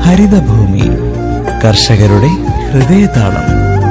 ഹരിതഭൂമി കർഷകരുടെ ഹൃദയതാളം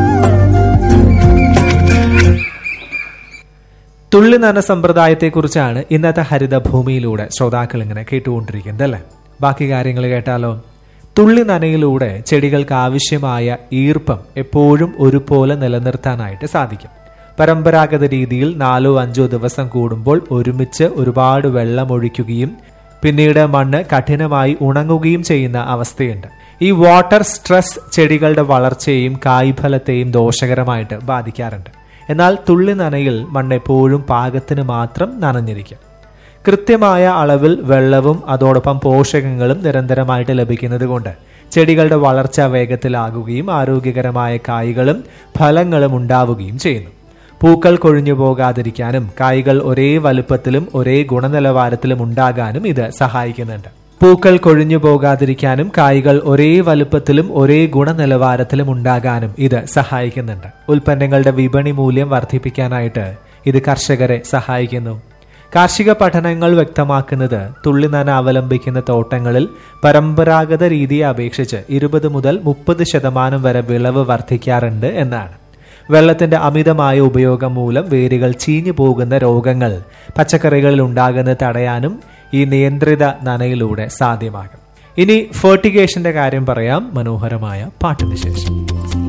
തുള്ളി നന സമ്പ്രദായത്തെക്കുറിച്ചാണ് ഇന്നത്തെ ഹരിതഭൂമിയിലൂടെ ശ്രോതാക്കൾ ഇങ്ങനെ കേട്ടുകൊണ്ടിരിക്കുന്നത് അല്ലേ ബാക്കി കാര്യങ്ങൾ കേട്ടാലോ തുള്ളി നനയിലൂടെ ചെടികൾക്ക് ആവശ്യമായ ഈർപ്പം എപ്പോഴും ഒരുപോലെ നിലനിർത്താനായിട്ട് സാധിക്കും പരമ്പരാഗത രീതിയിൽ നാലോ അഞ്ചോ ദിവസം കൂടുമ്പോൾ ഒരുമിച്ച് ഒരുപാട് വെള്ളം ഒഴിക്കുകയും പിന്നീട് മണ്ണ് കഠിനമായി ഉണങ്ങുകയും ചെയ്യുന്ന അവസ്ഥയുണ്ട് ഈ വാട്ടർ സ്ട്രെസ് ചെടികളുടെ വളർച്ചയെയും കായ്ഫലത്തെയും ദോഷകരമായിട്ട് ബാധിക്കാറുണ്ട് എന്നാൽ തുള്ളി നനയിൽ മണ്ണ് എപ്പോഴും പാകത്തിന് മാത്രം നനഞ്ഞിരിക്കും കൃത്യമായ അളവിൽ വെള്ളവും അതോടൊപ്പം പോഷകങ്ങളും നിരന്തരമായിട്ട് ലഭിക്കുന്നത് കൊണ്ട് ചെടികളുടെ വളർച്ച വേഗത്തിലാകുകയും ആരോഗ്യകരമായ കായ്കളും ഫലങ്ങളും ഉണ്ടാവുകയും ചെയ്യുന്നു പൂക്കൾ കൊഴിഞ്ഞു പോകാതിരിക്കാനും കായ്കൾ ഒരേ വലുപ്പത്തിലും ഒരേ ഗുണനിലവാരത്തിലും ഉണ്ടാകാനും ഇത് സഹായിക്കുന്നുണ്ട് പൂക്കൾ കൊഴിഞ്ഞു പോകാതിരിക്കാനും കായ്കൾ ഒരേ വലുപ്പത്തിലും ഒരേ ഗുണനിലവാരത്തിലും ഉണ്ടാകാനും ഇത് സഹായിക്കുന്നുണ്ട് ഉൽപ്പന്നങ്ങളുടെ വിപണി മൂല്യം വർദ്ധിപ്പിക്കാനായിട്ട് ഇത് കർഷകരെ സഹായിക്കുന്നു കാർഷിക പഠനങ്ങൾ വ്യക്തമാക്കുന്നത് തുള്ളിനന അവലംബിക്കുന്ന തോട്ടങ്ങളിൽ പരമ്പരാഗത രീതിയെ അപേക്ഷിച്ച് ഇരുപത് മുതൽ മുപ്പത് ശതമാനം വരെ വിളവ് വർദ്ധിക്കാറുണ്ട് എന്നാണ് വെള്ളത്തിന്റെ അമിതമായ ഉപയോഗം മൂലം വേരുകൾ ചീഞ്ഞു പോകുന്ന രോഗങ്ങൾ പച്ചക്കറികളിൽ ഉണ്ടാകുന്നത് തടയാനും ഈ നിയന്ത്രിത നനയിലൂടെ സാധ്യമാകും ഇനി ഫെർട്ടിഗേഷന്റെ കാര്യം പറയാം മനോഹരമായ പാട്ടിന് ശേഷം